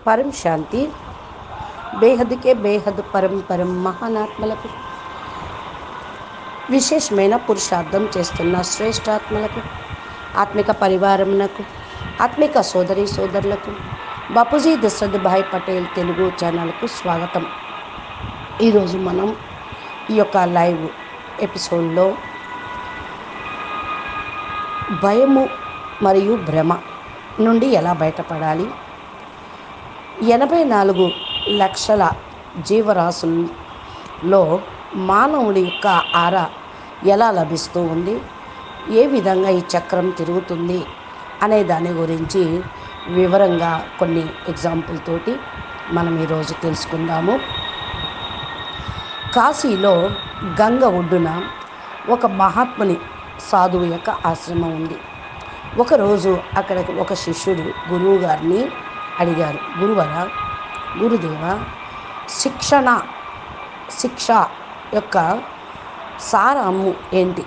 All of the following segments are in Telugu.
పరం శాంతి బేహద్కే బేహద్ పరం పరం మహానాత్మలకు విశేషమైన పురుషార్థం చేస్తున్న శ్రేష్టాత్మలకు ఆత్మిక పరివారమునకు ఆత్మిక సోదరి సోదరులకు బాపూజీ దశరథ్ భాయ్ పటేల్ తెలుగు ఛానల్కు స్వాగతం ఈరోజు మనం ఈ యొక్క లైవ్ ఎపిసోడ్లో భయము మరియు భ్రమ నుండి ఎలా బయటపడాలి ఎనభై నాలుగు లక్షల జీవరాశుల్లో మానవుడి యొక్క ఆర ఎలా లభిస్తూ ఉంది ఏ విధంగా ఈ చక్రం తిరుగుతుంది అనే దాని గురించి వివరంగా కొన్ని ఎగ్జాంపుల్ తోటి మనం ఈరోజు తెలుసుకుందాము కాశీలో గంగ ఒడ్డున ఒక మహాత్ముని సాధువు యొక్క ఆశ్రమం ఉంది ఒకరోజు అక్కడ ఒక శిష్యుడు గురువు గారిని అడిగారు గురువర గురుదేవ శిక్షణ శిక్ష యొక్క సారము ఏంటి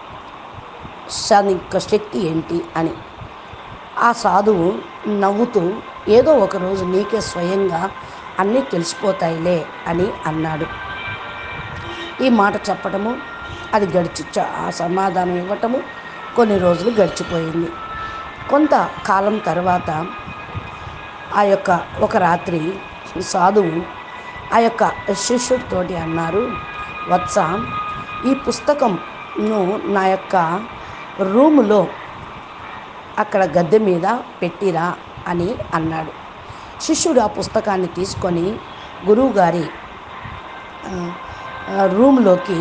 దాని యొక్క శక్తి ఏంటి అని ఆ సాధువు నవ్వుతూ ఏదో ఒకరోజు నీకే స్వయంగా అన్నీ తెలిసిపోతాయిలే అని అన్నాడు ఈ మాట చెప్పటము అది గడిచి చ- ఆ సమాధానం ఇవ్వటము కొన్ని రోజులు గడిచిపోయింది కొంత కాలం తర్వాత ఆ యొక్క ఒక రాత్రి సాధువు ఆ యొక్క శిష్యుడితోటి అన్నారు వత్స ఈ పుస్తకంను నా యొక్క రూములో అక్కడ గద్దె మీద పెట్టిరా అని అన్నాడు శిష్యుడు ఆ పుస్తకాన్ని తీసుకొని గురువుగారి ఆ, ఆ, రూమ్లోకి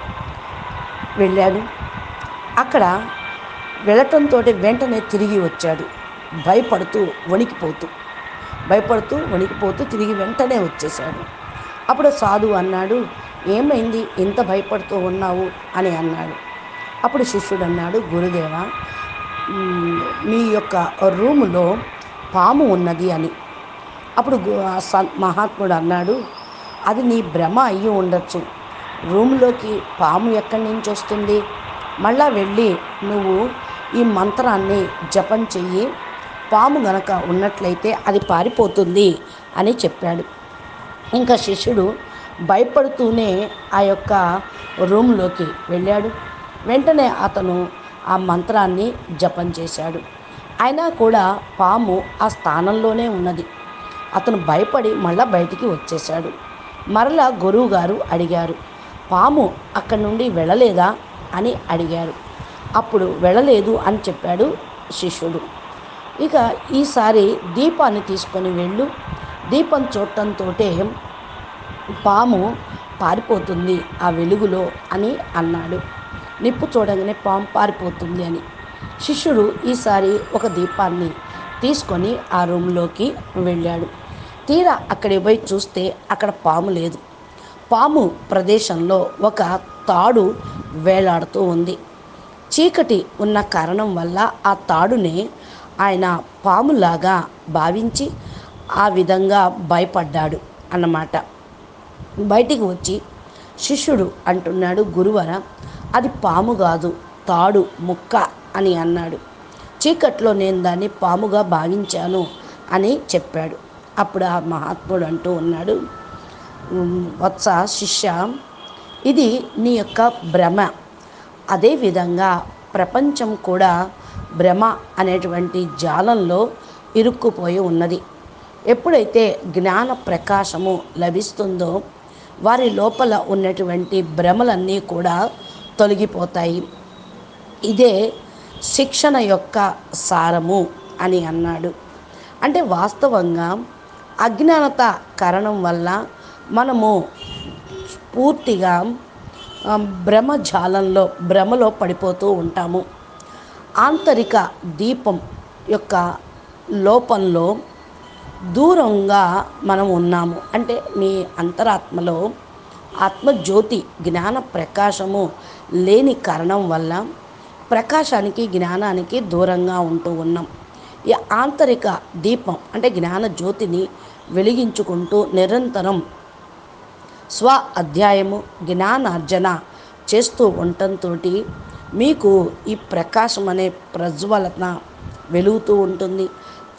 వెళ్ళాడు అక్కడ వెళ్ళటంతో వెంటనే తిరిగి వచ్చాడు భయపడుతూ వణికిపోతూ భయపడుతూ వణికిపోతూ తిరిగి వెంటనే వచ్చేసాడు అప్పుడు సాధువు అన్నాడు ఏమైంది ఇంత భయపడుతూ ఉన్నావు అని అన్నాడు అప్పుడు శిష్యుడు అన్నాడు గురుదేవ మ్, మీ యొక్క రూములో పాము ఉన్నది అని అప్పుడు గు- ఆ స- మహాత్ముడు అన్నాడు అది నీ భ్రమ అయ్యి ఉండొచ్చు రూమ్లోకి పాము ఎక్కడి నుంచి వస్తుంది మళ్ళా వెళ్ళి నువ్వు ఈ మంత్రాన్ని జపం చెయ్యి పాము గనక ఉన్నట్లయితే అది పారిపోతుంది అని చెప్పాడు ఇంకా శిష్యుడు భయపడుతూనే ఆ యొక్క రూమ్లోకి వెళ్ళాడు వెంటనే అతను ఆ మంత్రాన్ని జపం చేశాడు అయినా కూడా పాము ఆ స్థానంలోనే ఉన్నది అతను భయపడి మళ్ళా బయటికి వచ్చేశాడు మరలా గురువు గారు అడిగారు పాము అక్కడి నుండి వెళ్ళలేదా అని అడిగారు అప్పుడు వెళ్ళలేదు అని చెప్పాడు శిష్యుడు ఇక ఈసారి దీపాన్ని తీసుకొని వెళ్ళు దీపం చూడటంతో పాము పారిపోతుంది ఆ వెలుగులో అని అన్నాడు నిప్పు చూడగానే పాము పారిపోతుంది అని శిష్యుడు ఈసారి ఒక దీపాన్ని తీసుకొని ఆ రూమ్లోకి వెళ్ళాడు తీరా అక్కడికి పోయి చూస్తే అక్కడ పాము లేదు పాము ప్రదేశంలో ఒక తాడు వేలాడుతూ ఉంది చీకటి ఉన్న కారణం వల్ల ఆ తాడుని ఆయన పాములాగా భావించి ఆ విధంగా భయపడ్డాడు అన్నమాట బయటికి వచ్చి శిష్యుడు అంటున్నాడు గురువర అది పాము కాదు తాడు ముక్క అని అన్నాడు చీకట్లో నేను దాన్ని పాముగా భావించాను అని చెప్పాడు అప్పుడు ఆ మహాత్ముడు అంటూ ఉన్నాడు "ఉమ్, వత్స శిష్య ఇది నీ యొక్క భ్రమ అదేవిధంగా ప్రపంచం కూడా భ్రమ అనేటువంటి జాలంలో ఇరుక్కుపోయి ఉన్నది ఎప్పుడైతే జ్ఞాన ప్రకాశము లభిస్తుందో వారి లోపల ఉన్నటువంటి భ్రమలన్నీ కూడా తొలగిపోతాయి ఇదే శిక్షణ యొక్క సారము అని అన్నాడు అంటే వాస్తవంగా అజ్ఞానత కారణం వల్ల మనము పూర్తిగా ఆ, భ్రమజాలంలో భ్రమలో పడిపోతూ ఉంటాము ఆంతరిక దీపం యొక్క లోపంలో దూరంగా మనం ఉన్నాము అంటే మీ అంతరాత్మలో ఆత్మజ్యోతి జ్ఞాన ప్రకాశము లేని కారణం వల్ల ప్రకాశానికి జ్ఞానానికి దూరంగా ఉంటూ ఉన్నాం ఈ ఆంతరిక దీపం అంటే జ్ఞాన జ్యోతిని వెలిగించుకుంటూ నిరంతరం స్వ అధ్యాయము జ్ఞానార్జన చేస్తూ ఉండటంతో మీకు ఈ ప్రకాశం అనే ప్రజ్వలన వెలుగుతూ ఉంటుంది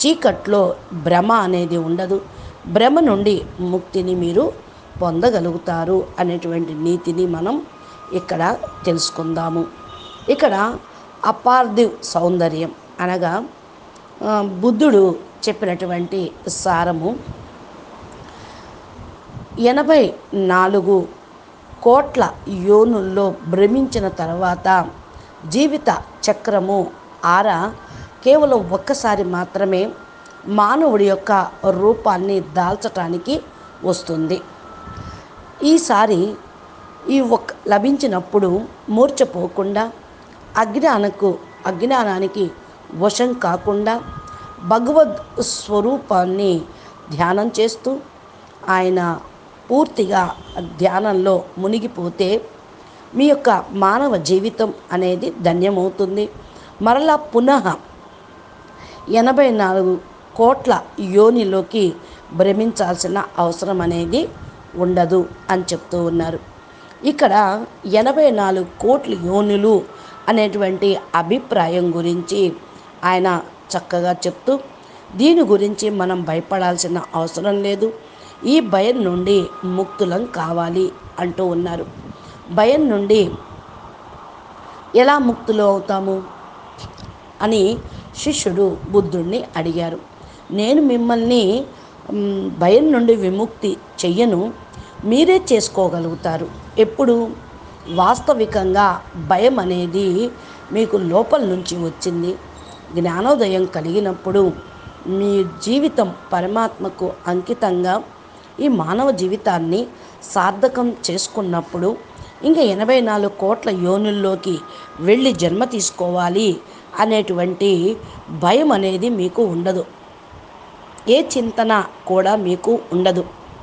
చీకట్లో భ్రమ అనేది ఉండదు భ్రమ నుండి ముక్తిని మీరు పొందగలుగుతారు అనేటువంటి నీతిని మనం ఇక్కడ తెలుసుకుందాము ఇక్కడ అపార్థివ్ సౌందర్యం అనగా ఆ, బుద్ధుడు చెప్పినటువంటి సారము ఎనభై నాలుగు కోట్ల యోనుల్లో భ్రమించిన తర్వాత జీవిత చక్రము ఆర కేవలం ఒక్కసారి మాత్రమే మానవుడి యొక్క రూపాన్ని దాల్చటానికి వస్తుంది ఈసారి ఈ ఒక్క లభించినప్పుడు మూర్చపోకుండా అజ్ఞానకు అజ్ఞానానికి వశం కాకుండా భగవద్ స్వరూపాన్ని ధ్యానం చేస్తూ ఆయన పూర్తిగా ధ్యానంలో మునిగిపోతే మీ యొక్క మానవ జీవితం అనేది ధన్యమవుతుంది మరలా పునః ఎనభై నాలుగు కోట్ల యోనిలోకి భ్రమించాల్సిన అవసరం అనేది ఉండదు అని చెప్తూ ఉన్నారు ఇక్కడ ఎనభై నాలుగు కోట్ల యోనులు అనేటువంటి అభిప్రాయం గురించి ఆయన చక్కగా చెప్తూ దీని గురించి మనం భయపడాల్సిన అవసరం లేదు ఈ భయం నుండి ముక్తులం కావాలి అంటూ ఉన్నారు భయం నుండి ఎలా ముక్తులు అవుతాము అని శిష్యుడు బుద్ధుణ్ణి అడిగారు నేను మిమ్మల్ని మ్, భయం నుండి విముక్తి చెయ్యను మీరే చేసుకోగలుగుతారు ఎప్పుడు వాస్తవికంగా భయం అనేది మీకు లోపల నుంచి వచ్చింది జ్ఞానోదయం కలిగినప్పుడు మీ జీవితం పరమాత్మకు అంకితంగా ఈ మానవ జీవితాన్ని సార్థకం చేసుకున్నప్పుడు ఇంకా ఎనభై నాలుగు కోట్ల యోనుల్లోకి వెళ్ళి జన్మ తీసుకోవాలి అనేటువంటి భయం అనేది మీకు ఉండదు ఏ చింతన కూడా మీకు ఉండదు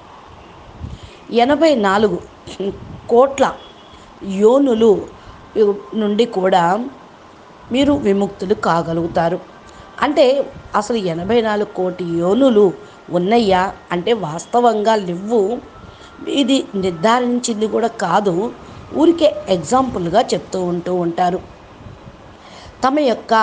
ఎనభై నాలుగు కోట్ల యోనులు నుండి కూడా మీరు విముక్తులు కాగలుగుతారు అంటే అసలు ఎనభై నాలుగు కోటి యోనులు ఉన్నయ్యా అంటే వాస్తవంగా లేవు ఇది నిర్ధారించింది కూడా కాదు ఊరికే ఎగ్జాంపుల్గా చెప్తూ ఉంటూ ఉంటారు తమ యొక్క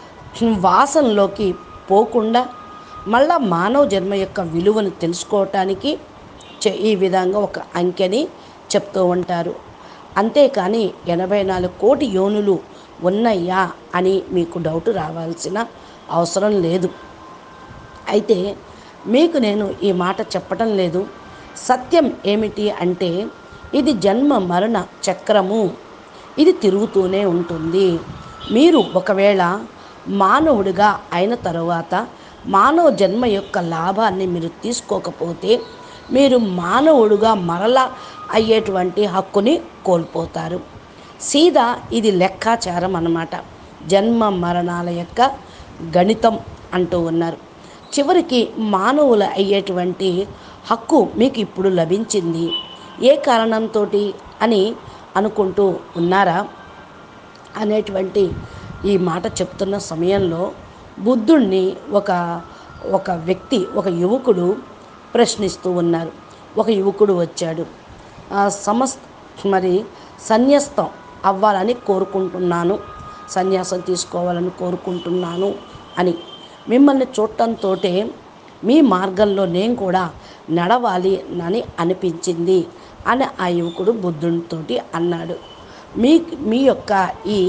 వాసనలోకి పోకుండా మళ్ళా మానవ జన్మ యొక్క విలువను తెలుసుకోవటానికి చె- ఈ విధంగా ఒక అంకెని చెప్తూ ఉంటారు అంతేకాని ఎనభై నాలుగు కోటి యోనులు ఉన్నాయా అని మీకు డౌట్ రావాల్సిన అవసరం లేదు అయితే మీకు నేను ఈ మాట చెప్పటం లేదు సత్యం ఏమిటి అంటే ఇది జన్మ మరణ చక్రము ఇది తిరుగుతూనే ఉంటుంది మీరు ఒకవేళ మానవుడిగా అయిన తరువాత మానవ జన్మ యొక్క లాభాన్ని మీరు తీసుకోకపోతే మీరు మానవుడుగా మరలా అయ్యేటువంటి హక్కుని కోల్పోతారు సీదా ఇది లెక్కాచారం అన్నమాట జన్మ మరణాల యొక్క గణితం అంటూ ఉన్నారు చివరికి మానవుల అయ్యేటువంటి హక్కు మీకు ఇప్పుడు లభించింది ఏ కారణంతో అని అనుకుంటూ ఉన్నారా అనేటువంటి ఈ మాట చెప్తున్న సమయంలో బుద్ధుణ్ణి ఒక ఒక వ్యక్తి ఒక యువకుడు ప్రశ్నిస్తూ ఉన్నారు ఒక యువకుడు వచ్చాడు ఆ సమస్ మరి సన్యస్తం అవ్వాలని కోరుకుంటున్నాను సన్యాసం తీసుకోవాలని కోరుకుంటున్నాను అని మిమ్మల్ని చూడటంతో మీ మార్గంలో నేను కూడా నడవాలి అని అనిపించింది అని ఆ యువకుడు బుద్ధునితోటి అన్నాడు మీ మీ యొక్క ఈ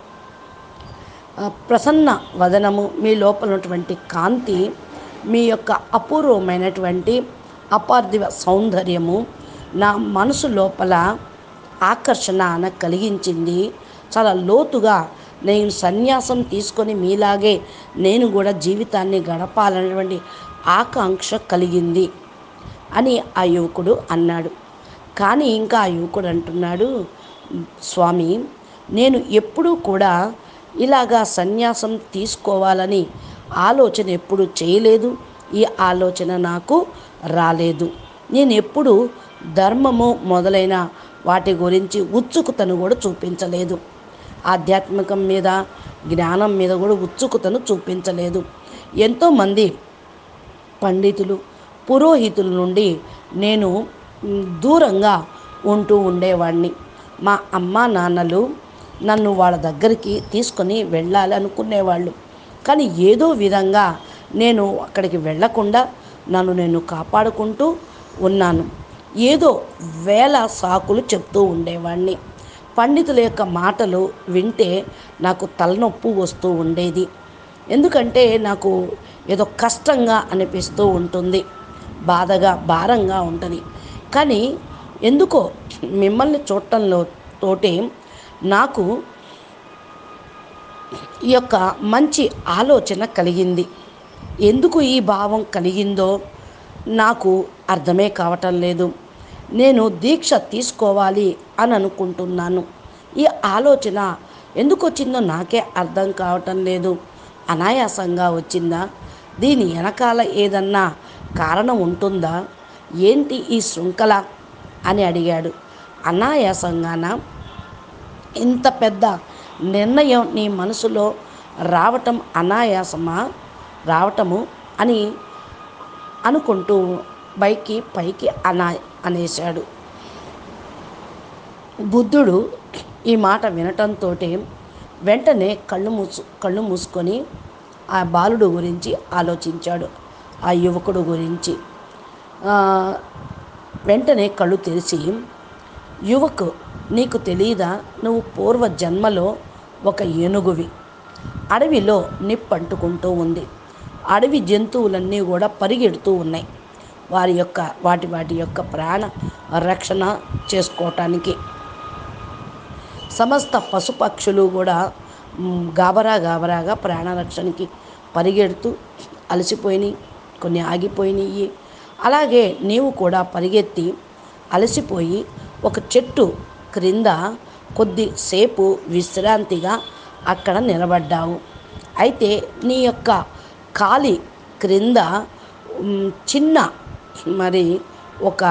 ఆ, ప్రసన్న వదనము మీ లోపల ఉన్నటువంటి కాంతి మీ యొక్క అపూర్వమైనటువంటి అపార్థివ సౌందర్యము నా మనసు లోపల ఆకర్షణ అన కలిగించింది చాలా లోతుగా నేను సన్యాసం తీసుకొని మీలాగే నేను కూడా జీవితాన్ని గడపాలనేటువంటి ఆకాంక్ష కలిగింది అని ఆ యువకుడు అన్నాడు కానీ ఇంకా ఆ యువకుడు అంటున్నాడు స్వామి నేను ఎప్పుడూ కూడా ఇలాగా సన్యాసం తీసుకోవాలని ఆలోచన ఎప్పుడు చేయలేదు ఈ ఆలోచన నాకు రాలేదు నేను ఎప్పుడు ధర్మము మొదలైన వాటి గురించి ఉత్సుకతను కూడా చూపించలేదు ఆధ్యాత్మికం మీద జ్ఞానం మీద కూడా ఉత్సుకతను చూపించలేదు ఎంతోమంది పండితులు పురోహితుల నుండి నేను మ్, దూరంగా ఉంటూ ఉండేవాడిని మా అమ్మ నాన్నలు నన్ను వాళ్ళ దగ్గరికి తీసుకొని వెళ్ళాలి అనుకునేవాళ్ళు కానీ ఏదో విధంగా నేను అక్కడికి వెళ్ళకుండా నన్ను నేను కాపాడుకుంటూ ఉన్నాను ఏదో వేల సాకులు చెప్తూ ఉండేవాడిని పండితుల యొక్క మాటలు వింటే నాకు తలనొప్పి వస్తూ ఉండేది ఎందుకంటే నాకు ఏదో కష్టంగా అనిపిస్తూ ఉంటుంది బాధగా భారంగా ఉంటుంది కానీ ఎందుకో మిమ్మల్ని చూడటంలో తోటే నాకు ఈ యొక్క మంచి ఆలోచన కలిగింది ఎందుకు ఈ భావం కలిగిందో నాకు అర్థమే కావటం లేదు నేను దీక్ష తీసుకోవాలి అని అనుకుంటున్నాను ఈ ఆలోచన ఎందుకు వచ్చిందో నాకే అర్థం కావటం లేదు అనాయాసంగా వచ్చిందా దీని వెనకాల ఏదన్నా కారణం ఉంటుందా ఏంటి ఈ శృంఖల అని అడిగాడు అనాయాసంగాన ఇంత పెద్ద నిర్ణయం నీ మనసులో రావటం అనాయాసమా రావటము అని అనుకుంటూ పైకి పైకి అనా అనేశాడు బుద్ధుడు ఈ మాట వినటంతో వెంటనే కళ్ళు మూసు కళ్ళు మూసుకొని ఆ బాలుడు గురించి ఆలోచించాడు ఆ యువకుడు గురించి ఆ, వెంటనే కళ్ళు తెరిచి యువకు నీకు తెలియదా నువ్వు పూర్వ జన్మలో ఒక ఏనుగువి అడవిలో నిప్పంటుకుంటూ ఉంది అడవి జంతువులన్నీ కూడా పరిగెడుతూ ఉన్నాయి వారి యొక్క వాటి వాటి యొక్క ప్రాణ రక్షణ చేసుకోవటానికి సమస్త పశుపక్షులు కూడా మ్, గాబరా గాబరాగా ప్రాణరక్షణకి పరిగెడుతూ అలసిపోయినాయి కొన్ని ఆగిపోయినాయి అలాగే నీవు కూడా పరిగెత్తి అలసిపోయి ఒక చెట్టు క్రింద కొద్దిసేపు విశ్రాంతిగా అక్కడ నిలబడ్డావు అయితే నీ యొక్క కాలి క్రింద మ్, చిన్న మరి ఒక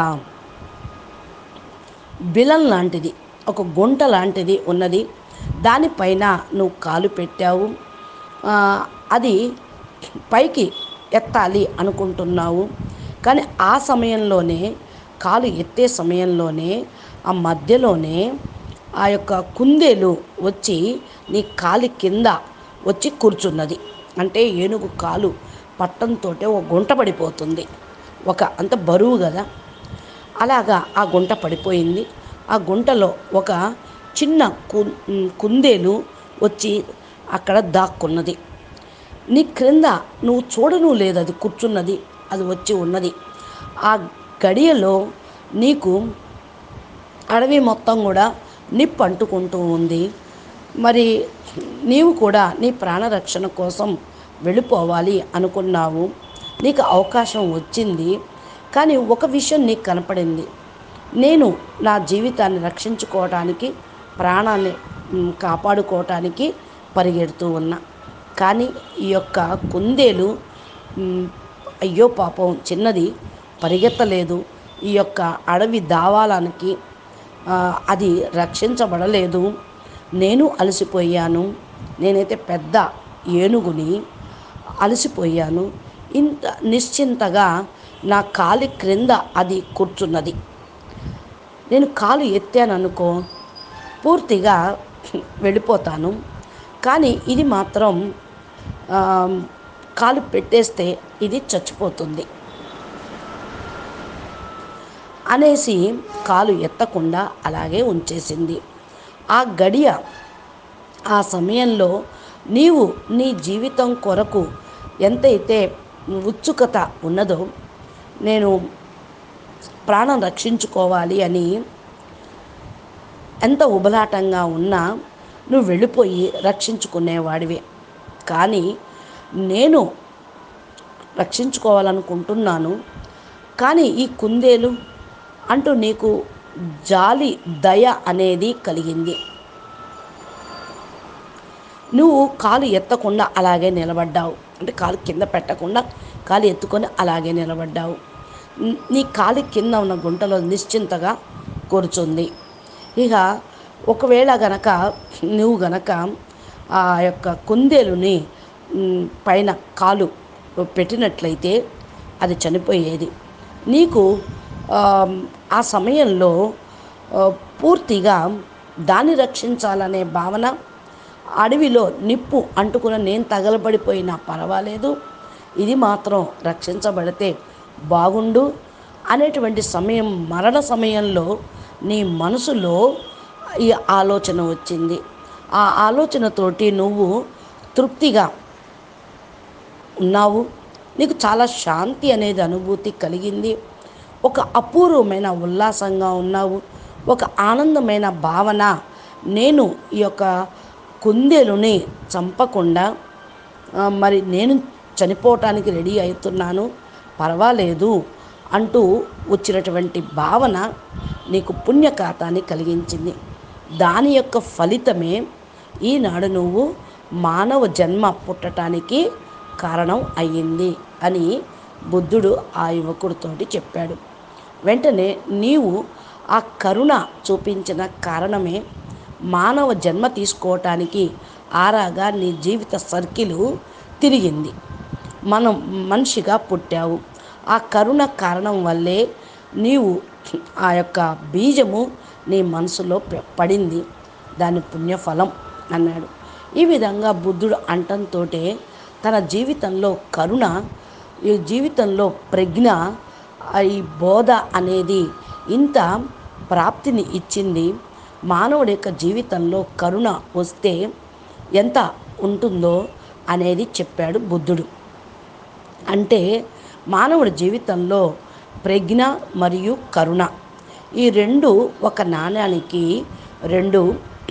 బిలం లాంటిది ఒక గుంట లాంటిది ఉన్నది దానిపైన నువ్వు కాలు పెట్టావు ఆ, అది పైకి ఎత్తాలి అనుకుంటున్నావు కానీ ఆ సమయంలోనే కాలు ఎత్తే సమయంలోనే ఆ మధ్యలోనే ఆ యొక్క కుందేలు వచ్చి నీ కాలి కింద వచ్చి కూర్చున్నది అంటే ఏనుగు కాలు పట్టంతో ఒక గుంట పడిపోతుంది ఒక అంత బరువు కదా అలాగా ఆ గుంట పడిపోయింది ఆ గుంటలో ఒక చిన్న కు కుందేలు వచ్చి అక్కడ దాక్కున్నది నీ క్రింద నువ్వు చూడను లేదు అది కూర్చున్నది అది వచ్చి ఉన్నది ఆ గడియలో నీకు అడవి మొత్తం కూడా నిప్పు అంటుకుంటూ ఉంది మరి నీవు కూడా నీ ప్రాణరక్షణ కోసం వెళ్ళిపోవాలి అనుకున్నావు నీకు అవకాశం వచ్చింది కానీ ఒక విషయం నీకు కనపడింది నేను నా జీవితాన్ని రక్షించుకోవటానికి ప్రాణాన్ని మ్, కాపాడుకోవటానికి పరిగెడుతూ ఉన్నా కానీ ఈ యొక్క కుందేలు మ్, అయ్యో పాపం చిన్నది పరిగెత్తలేదు ఈ యొక్క అడవి దావాలానికి ఆ, అది రక్షించబడలేదు నేను అలసిపోయాను నేనైతే పెద్ద ఏనుగుని అలసిపోయాను ఇంత నిశ్చింతగా నా కాలి క్రింద అది కూర్చున్నది నేను కాలు ఎత్తాను అనుకో పూర్తిగా వెళ్ళిపోతాను కానీ ఇది మాత్రం ఆ, కాలు పెట్టేస్తే ఇది చచ్చిపోతుంది అనేసి కాలు ఎత్తకుండా అలాగే ఉంచేసింది ఆ గడియ ఆ సమయంలో నీవు నీ జీవితం కొరకు ఎంతైతే ఉత్సుకత ఉన్నదో నేను ప్రాణం రక్షించుకోవాలి అని ఎంత ఉబలాటంగా ఉన్నా నువ్వు వెళ్ళిపోయి రక్షించుకునేవాడివే కానీ నేను రక్షించుకోవాలనుకుంటున్నాను కానీ ఈ కుందేలు అంటూ నీకు జాలి దయ అనేది కలిగింది నువ్వు కాలు ఎత్తకుండా అలాగే నిలబడ్డావు అంటే కాలు కింద పెట్టకుండా కాలు ఎత్తుకొని అలాగే నిలబడ్డావు న్- నీ కాలి కింద ఉన్న గుంటలో నిశ్చింతగా కూర్చుంది ఇక ఒకవేళ గనక నువ్వు గనక ఆ యొక్క కుందేలుని మ్, పైన కాలు పెట్టినట్లయితే అది చనిపోయేది నీకు ఆ, ఆ సమయంలో ఆ, పూర్తిగా దాన్ని రక్షించాలనే భావన అడవిలో నిప్పు అంటుకున్న నేను తగలబడిపోయినా పర్వాలేదు ఇది మాత్రం రక్షించబడితే బాగుండు అనేటువంటి సమయం మరణ సమయంలో నీ మనసులో ఈ ఆలోచన వచ్చింది ఆ ఆలోచనతోటి నువ్వు తృప్తిగా ఉన్నావు నీకు చాలా శాంతి అనేది అనుభూతి కలిగింది ఒక అపూర్వమైన ఉల్లాసంగా ఉన్నావు ఒక ఆనందమైన భావన నేను ఈ యొక్క కుందేలుని చంపకుండా ఆ, మరి నేను చనిపోవటానికి రెడీ అవుతున్నాను పర్వాలేదు అంటూ వచ్చినటువంటి భావన నీకు పుణ్యఖాతాన్ని కలిగించింది దాని యొక్క ఫలితమే ఈనాడు నువ్వు మానవ జన్మ పుట్టడానికి కారణం అయ్యింది అని బుద్ధుడు ఆ యువకుడితోటి చెప్పాడు వెంటనే నీవు ఆ కరుణ చూపించిన కారణమే మానవ జన్మ తీసుకోవటానికి ఆరాగా నీ జీవిత సర్కిలు తిరిగింది మనం మనిషిగా పుట్టావు ఆ కరుణ కారణం వల్లే నీవు ఆ యొక్క బీజము నీ మనసులో పె- పడింది దాని పుణ్యఫలం అన్నాడు ఈ విధంగా బుద్ధుడు అంటంతో తన జీవితంలో కరుణ ఈ జీవితంలో ప్రజ్ఞ ఆ ఈ బోధ అనేది ఇంత ప్రాప్తిని ఇచ్చింది మానవుడి యొక్క జీవితంలో కరుణ వస్తే ఎంత ఉంటుందో అనేది చెప్పాడు బుద్ధుడు అంటే మానవుడి జీవితంలో ప్రజ్ఞ మరియు కరుణ ఈ రెండు ఒక నాణ్యానికి రెండు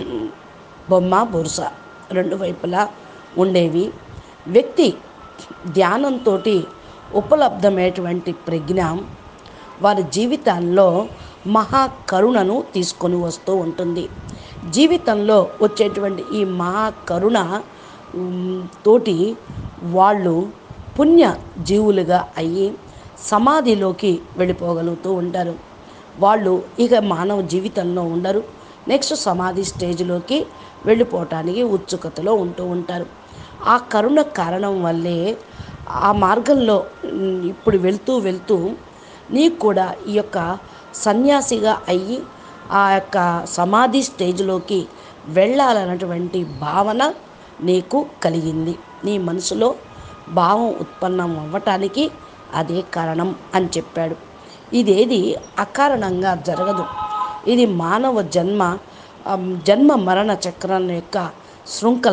బొమ్మ బొరుస రెండు వైపులా ఉండేవి వ్యక్తి ధ్యానంతో ఉపలబ్ధమైనటువంటి ప్రజ్ఞ వారి జీవితాల్లో మహా కరుణను తీసుకొని వస్తూ ఉంటుంది జీవితంలో వచ్చేటువంటి ఈ మహా కరుణ ఉమ్, తోటి వాళ్ళు పుణ్య జీవులుగా అయ్యి సమాధిలోకి వెళ్ళిపోగలుగుతూ ఉంటారు వాళ్ళు ఇక మానవ జీవితంలో ఉండరు నెక్స్ట్ సమాధి స్టేజ్లోకి వెళ్ళిపోవటానికి ఉత్సుకతలో ఉంటూ ఉంటారు ఆ కరుణ కారణం వల్లే ఆ మార్గంలో ఉమ్, ఇప్పుడు వెళ్తూ వెళ్తూ నీకు కూడా ఈ యొక్క సన్యాసిగా అయ్యి ఆ యొక్క సమాధి స్టేజ్లోకి వెళ్ళాలన్నటువంటి భావన నీకు కలిగింది నీ మనసులో భావం ఉత్పన్నం అవ్వటానికి అదే కారణం అని చెప్పాడు ఇదేది అకారణంగా జరగదు ఇది మానవ జన్మ ఆ, జన్మ మరణ చక్రం యొక్క శృంఖల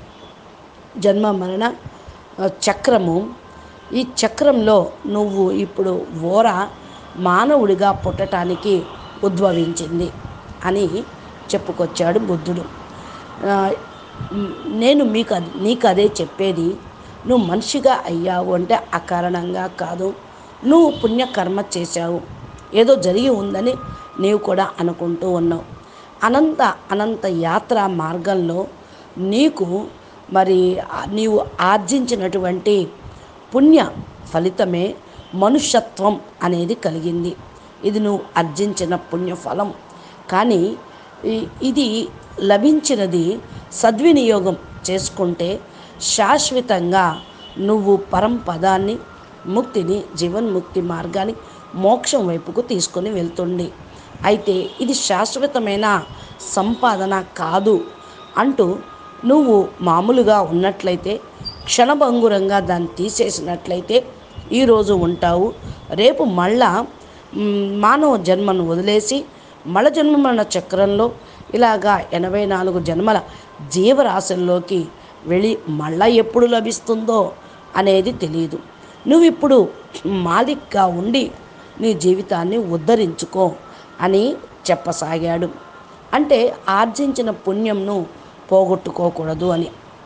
జన్మ మరణ ఆ, చక్రము ఈ చక్రంలో నువ్వు ఇప్పుడు ఓర మానవుడిగా పుట్టడానికి ఉద్భవించింది అని చెప్పుకొచ్చాడు బుద్ధుడు ఆ, మ్, నేను మీకు అది- నీకు అదే చెప్పేది నువ్వు మనిషిగా అయ్యావు అంటే అకారణంగా కాదు నువ్వు పుణ్యకర్మ చేశావు ఏదో జరిగి ఉందని నీవు కూడా అనుకుంటూ ఉన్నావు అనంత అనంత యాత్ర మార్గంలో నీకు మరి ఆ నీవు ఆర్జించినటువంటి పుణ్య ఫలితమే మనుష్యత్వం అనేది కలిగింది ఇది నువ్వు ఆర్జించిన పుణ్యఫలం కానీ ఈ- ఇది లభించినది సద్వినియోగం చేసుకుంటే శాశ్వతంగా నువ్వు పరంపదాన్ని ముక్తిని జీవన్ముక్తి మార్గాన్ని మోక్షం వైపుకు తీసుకొని వెళ్తుంది అయితే ఇది శాశ్వతమైన సంపాదన కాదు అంటూ నువ్వు మామూలుగా ఉన్నట్లయితే క్షణభంగురంగా దాన్ని తీసేసినట్లయితే ఈరోజు ఉంటావు రేపు మళ్ళా మ్, మానవ జన్మను వదిలేసి మల జన్మల చక్రంలో ఇలాగా ఎనభై నాలుగు జన్మల జీవరాశుల్లోకి వెళ్ళి మళ్ళా ఎప్పుడు లభిస్తుందో అనేది తెలియదు నువ్వు ఇప్పుడు మాలిక్గా ఉండి నీ జీవితాన్ని ఉద్ధరించుకో అని చెప్పసాగాడు అంటే ఆర్జించిన పుణ్యంను పోగొట్టుకోకూడదు అని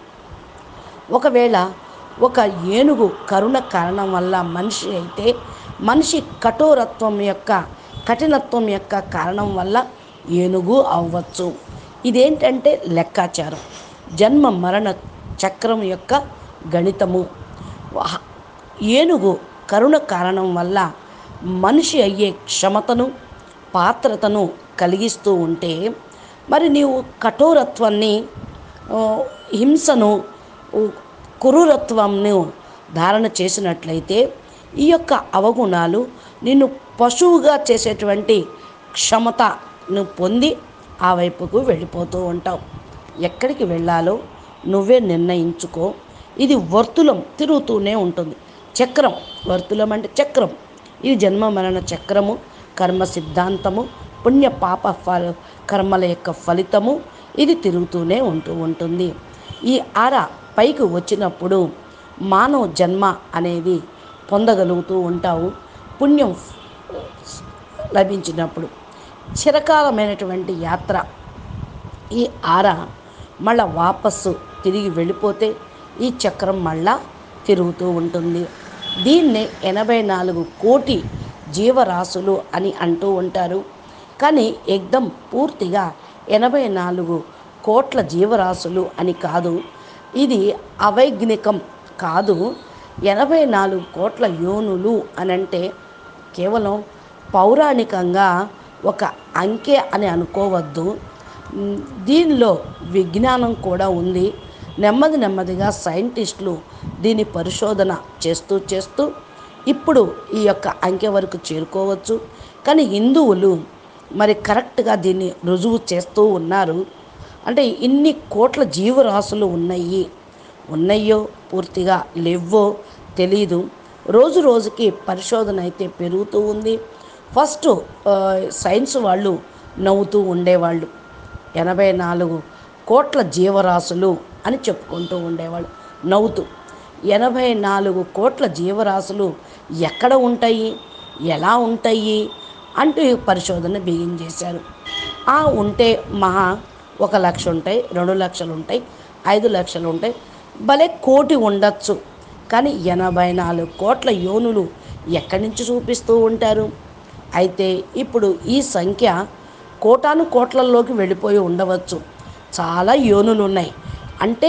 ఒకవేళ ఒక ఏనుగు కరుణ కారణం వల్ల మనిషి అయితే మనిషి కఠోరత్వం యొక్క కఠినత్వం యొక్క కారణం వల్ల ఏనుగు అవ్వచ్చు ఇదేంటంటే లెక్కాచారం జన్మ మరణ చక్రం యొక్క గణితము వహ- ఏనుగు కరుణ కారణం వల్ల మనిషి అయ్యే క్షమతను పాత్రతను కలిగిస్తూ ఉంటే మరి నీవు కఠోరత్వాన్ని ఆ, హింసను ఉ, క్రూరత్వంను ధారణ చేసినట్లయితే ఈ యొక్క అవగుణాలు నిన్ను పశువుగా చేసేటువంటి క్షమతను పొంది ఆ వైపుకు వెళ్ళిపోతూ ఉంటావు ఎక్కడికి వెళ్ళాలో నువ్వే నిర్ణయించుకో ఇది వర్తులం తిరుగుతూనే ఉంటుంది చక్రం వర్తులం అంటే చక్రం ఇది జన్మ మరణ చక్రము కర్మ సిద్ధాంతము పుణ్య పాప ఫల కర్మల యొక్క ఫలితము ఇది తిరుగుతూనే ఉంటూ ఉంటుంది ఈ ఆర పైకి వచ్చినప్పుడు మానవ జన్మ అనేది పొందగలుగుతూ ఉంటావు పుణ్యం లభించినప్పుడు చిరకాలమైనటువంటి యాత్ర ఈ ఆర మళ్ళా వాపస్సు తిరిగి వెళ్ళిపోతే ఈ చక్రం మళ్ళా తిరుగుతూ ఉంటుంది దీన్నే ఎనభై నాలుగు కోటి జీవరాశులు అని అంటూ ఉంటారు కానీ ఎగ్దం పూర్తిగా ఎనభై నాలుగు కోట్ల జీవరాశులు అని కాదు ఇది అవైజ్ఞికం కాదు ఎనభై నాలుగు కోట్ల యోనులు అని అంటే కేవలం పౌరాణికంగా ఒక అంకె అని అనుకోవద్దు మ్, దీనిలో విజ్ఞానం కూడా ఉంది నెమ్మది నెమ్మదిగా సైంటిస్టులు దీని పరిశోధన చేస్తూ చేస్తూ ఇప్పుడు ఈ యొక్క అంకె వరకు చేరుకోవచ్చు కానీ హిందువులు మరి కరెక్ట్గా దీన్ని రుజువు చేస్తూ ఉన్నారు అంటే ఇన్ని కోట్ల జీవరాశులు ఉన్నాయి ఉన్నాయో పూర్తిగా లేవో తెలీదు రోజు రోజుకి పరిశోధన అయితే పెరుగుతూ ఉంది ఫస్ట్ ఆ, సైన్స్ వాళ్ళు నవ్వుతూ ఉండేవాళ్ళు ఎనభై నాలుగు కోట్ల జీవరాశులు అని చెప్పుకుంటూ ఉండేవాళ్ళు నవ్వుతూ ఎనభై నాలుగు కోట్ల జీవరాశులు ఎక్కడ ఉంటాయి ఎలా ఉంటాయి అంటూ ఈ పరిశోధన బిగించేశారు ఆ ఉంటే మహా ఒక లక్ష ఉంటాయి రెండు లక్షలు ఉంటాయి ఐదు లక్షలు ఉంటాయి భలే కోటి ఉండొచ్చు కానీ ఎనభై నాలుగు కోట్ల యోనులు ఎక్కడి నుంచి చూపిస్తూ ఉంటారు అయితే ఇప్పుడు ఈ సంఖ్య కోటాను కోట్లలోకి వెళ్ళిపోయి ఉండవచ్చు చాలా యోనులు ఉన్నాయి అంటే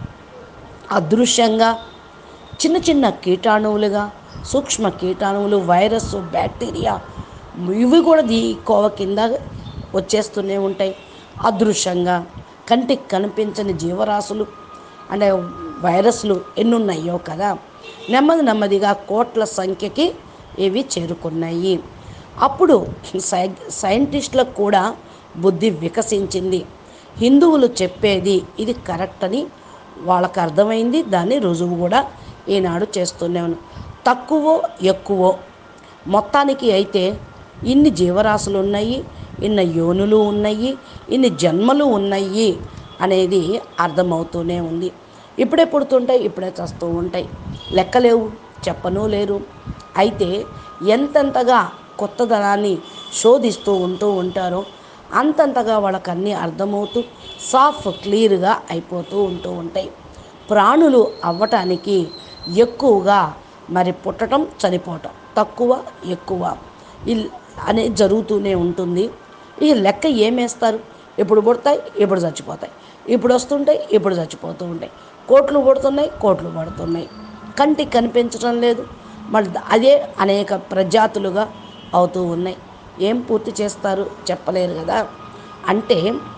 అదృశ్యంగా చిన్న చిన్న కీటాణువులుగా సూక్ష్మ కీటాణువులు వైరస్ బ్యాక్టీరియా ఇవి కూడా దీ కోవ కింద వచ్చేస్తూనే ఉంటాయి అదృశ్యంగా కంటికి కనిపించని జీవరాశులు అంటే వైరస్లు ఎన్ని ఉన్నాయో కదా నెమ్మది నెమ్మదిగా కోట్ల సంఖ్యకి ఇవి చేరుకున్నాయి అప్పుడు సై సైంటిస్టులకు కూడా బుద్ధి వికసించింది హిందువులు చెప్పేది ఇది కరెక్ట్ అని వాళ్ళకి అర్థమైంది దాన్ని రుజువు కూడా ఈనాడు చేస్తూనే ఉన్నాం తక్కువో ఎక్కువో మొత్తానికి అయితే ఇన్ని జీవరాశులు ఉన్నాయి ఇన్ని యోనులు ఉన్నాయి ఇన్ని జన్మలు ఉన్నాయి అనేది అర్థమవుతూనే ఉంది ఇప్పుడే పుడుతుంటాయి ఇప్పుడే చస్తూ ఉంటాయి లెక్కలేవు చెప్పను లేరు అయితే ఎంతెంతగా కొత్తదనాన్ని శోధిస్తూ ఉంటూ ఉంటారో అంతంతగా వాళ్ళకి అన్నీ అర్థమవుతూ సాఫ్ క్లియర్గా అయిపోతూ ఉంటూ ఉంటాయి ప్రాణులు అవ్వటానికి ఎక్కువగా మరి పుట్టడం చనిపోవటం తక్కువ ఎక్కువ ఇల్ అనేది జరుగుతూనే ఉంటుంది ఈ లెక్క ఏమేస్తారు ఇప్పుడు పుడతాయి ఇప్పుడు చచ్చిపోతాయి ఇప్పుడు వస్తుంటాయి ఇప్పుడు చచ్చిపోతూ ఉంటాయి కోట్లు పుడుతున్నాయి కోట్లు పడుతున్నాయి కంటికి కనిపించడం లేదు మళ్ళీ అదే అనేక ప్రజాతులుగా అవుతూ ఉన్నాయి ఏం పూర్తి చేస్తారు చెప్పలేరు కదా అంటే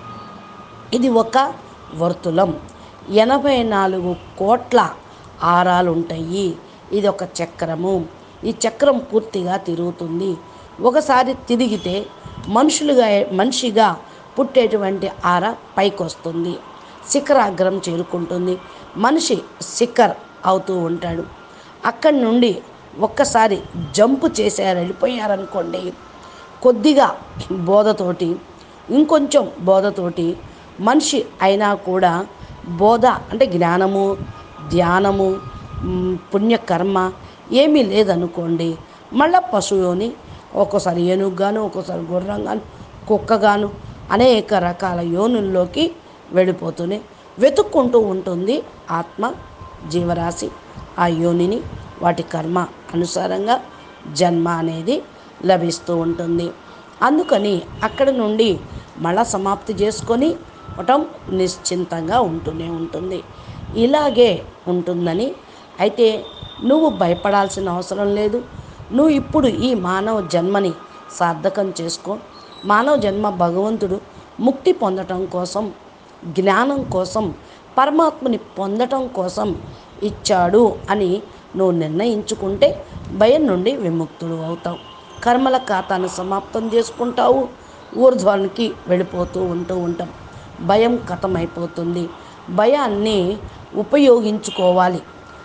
ఇది ఒక వర్తులం ఎనభై నాలుగు కోట్ల ఆరాలు ఉంటాయి ఇది ఒక చక్రము ఈ చక్రం పూర్తిగా తిరుగుతుంది ఒకసారి తిరిగితే మనుషులుగా మనిషిగా పుట్టేటువంటి ఆర పైకి వస్తుంది శిఖరాగ్రం చేరుకుంటుంది మనిషి శిఖర్ అవుతూ ఉంటాడు అక్కడి నుండి ఒక్కసారి జంపు చేశారు వెళ్ళిపోయారనుకోండి కొద్దిగా బోధతోటి ఇంకొంచెం బోధతోటి మనిషి అయినా కూడా బోధ అంటే జ్ఞానము ధ్యానము మ్, పుణ్యకర్మ ఏమీ లేదనుకోండి మళ్ళా పశువుని ఒక్కోసారి ఏనుగుగాను ఒక్కోసారి గుర్రం గాను కుక్క గాను అనేక రకాల యోనుల్లోకి వెళ్ళిపోతూనే వెతుక్కుంటూ ఉంటుంది ఆత్మ జీవరాశి ఆ యోనిని వాటి కర్మ అనుసారంగా జన్మ అనేది లభిస్తూ ఉంటుంది అందుకని అక్కడ నుండి మళ్ళా సమాప్తి చేసుకొని ఉండటం నిశ్చింతంగా ఉంటూనే ఉంటుంది ఇలాగే ఉంటుందని అయితే నువ్వు భయపడాల్సిన అవసరం లేదు నువ్వు ఇప్పుడు ఈ మానవ జన్మని సార్థకం చేసుకో మానవ జన్మ భగవంతుడు ముక్తి పొందటం కోసం జ్ఞానం కోసం పరమాత్మని పొందటం కోసం ఇచ్చాడు అని నువ్వు నిర్ణయించుకుంటే భయం నుండి విముక్తుడు అవుతావు కర్మల ఖాతాను సమాప్తం చేసుకుంటావు ఊర్ధ్వానికి వెళ్ళిపోతూ ఉంటూ ఉంటాం భయం కథమైపోతుంది భయాన్ని ఉపయోగించుకోవాలి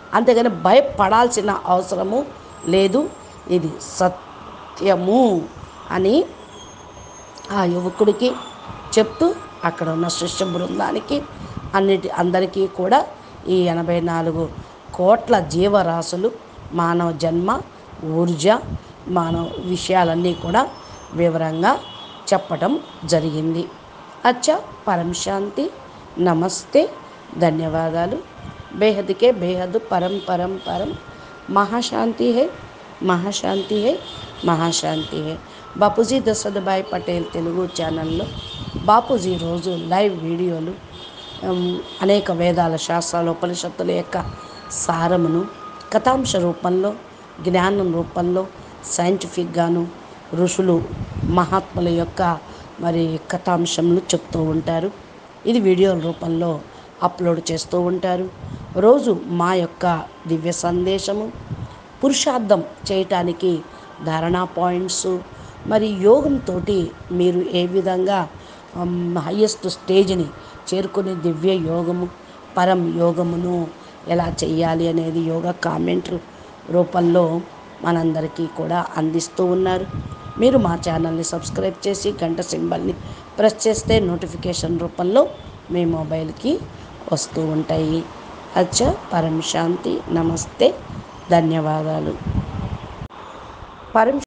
అంతేగాని భయపడాల్సిన అవసరము లేదు ఇది సత్యము అని ఆ యువకుడికి చెప్తూ అక్కడ ఉన్న శిష్య బృందానికి అన్నిటి అందరికీ కూడా ఈ ఎనభై నాలుగు కోట్ల జీవరాశులు మానవ జన్మ ఊర్జ మానవ విషయాలన్నీ కూడా వివరంగా చెప్పటం జరిగింది అచ్చా పరం శాంతి నమస్తే ధన్యవాదాలు బేహద్కే బేహద్ పరం పరం పరం మహాశాంతి హే మహాశాంతి హే మహాశాంతి హే బాపూజీ దశరథభాయ్ పటేల్ తెలుగు ఛానల్లో బాపూజీ రోజు లైవ్ వీడియోలు ఉమ్, అనేక వేదాల శాస్త్రాలు ఉపనిషత్తుల యొక్క సారమును కథాంశ రూపంలో జ్ఞానం రూపంలో సైంటిఫిక్గాను ఋషులు మహాత్ముల యొక్క మరి కథాంశములు చెప్తూ ఉంటారు ఇది వీడియోల రూపంలో అప్లోడ్ చేస్తూ ఉంటారు రోజు మా యొక్క దివ్య సందేశము పురుషార్థం చేయటానికి ధారణా పాయింట్స్ మరి యోగంతో మీరు ఏ విధంగా హయ్యెస్ట్ స్టేజ్ని చేరుకునే దివ్య యోగము పరం యోగమును ఎలా చేయాలి అనేది యోగా కామెంట్లు రూపంలో మనందరికీ కూడా అందిస్తూ ఉన్నారు మీరు మా ఛానల్ని సబ్స్క్రైబ్ చేసి గంట సింబల్ని ప్రెస్ చేస్తే నోటిఫికేషన్ రూపంలో మీ మొబైల్కి వస్తూ ఉంటాయి అచ్చా పరం శాంతి నమస్తే ధన్యవాదాలు పరం